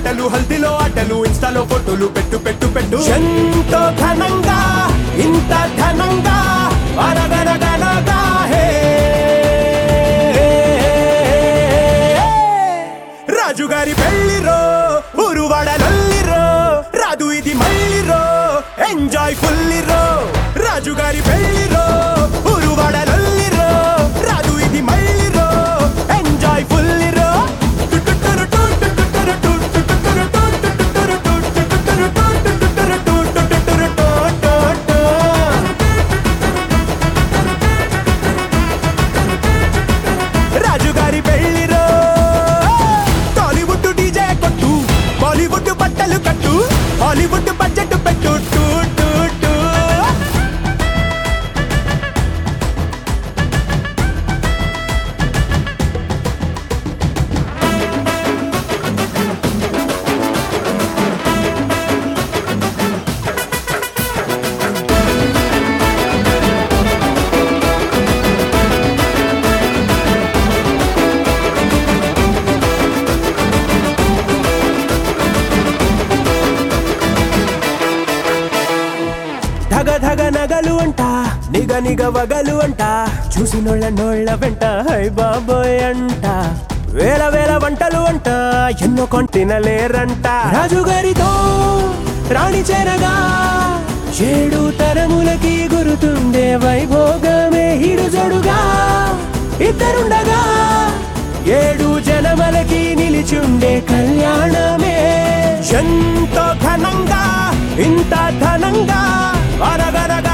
పాటలు హల్దీలో ఆటలు ఇన్స్టాలో ఫోటోలు పెట్టు పెట్టు పెట్టు ఎంతో ఘనంగా ఇంత ఘనంగా అనగనగనగా హే రాజుగారి పెళ్లిరో ఊరువాడలల్లిరో రాదు ఇది మళ్ళీరో ఎంజాయ్ ఫుల్లిరో రాజుగారి పెళ్లిరో ఊరువాడలల్లిరో రాదు ఇది మళ్ళీరో ఎంజాయ్ ఫుల్లిరో రాజుగారి పెళ్లిరో టాలీవుడ్ డీజే కొట్టు బాలీవుడ్ బట్టలు కట్టు హాలీవుడ్ బడ్జెట్ పెట్టు టూ టూ టూ ధగ ధగ నగలు అంట నిగ నిగ వగలు అంట చూసినోళ్ళ నోళ్ళ వెంట హై బాబోయ్ అంట వేల వేల వంటలు అంట ఎన్నో కొంటినలేరంట రాజుగారితో రాణి చేరగా ఏడు తరములకి గురుతుండే వైభోగమే ఇడు జోడుగా ఇద్దరుండగా ఏడు జనమలకి నిలిచుండే కళ్యాణమే ఎంతో ఘనంగా ఇంత ఘనంగా అరగరగ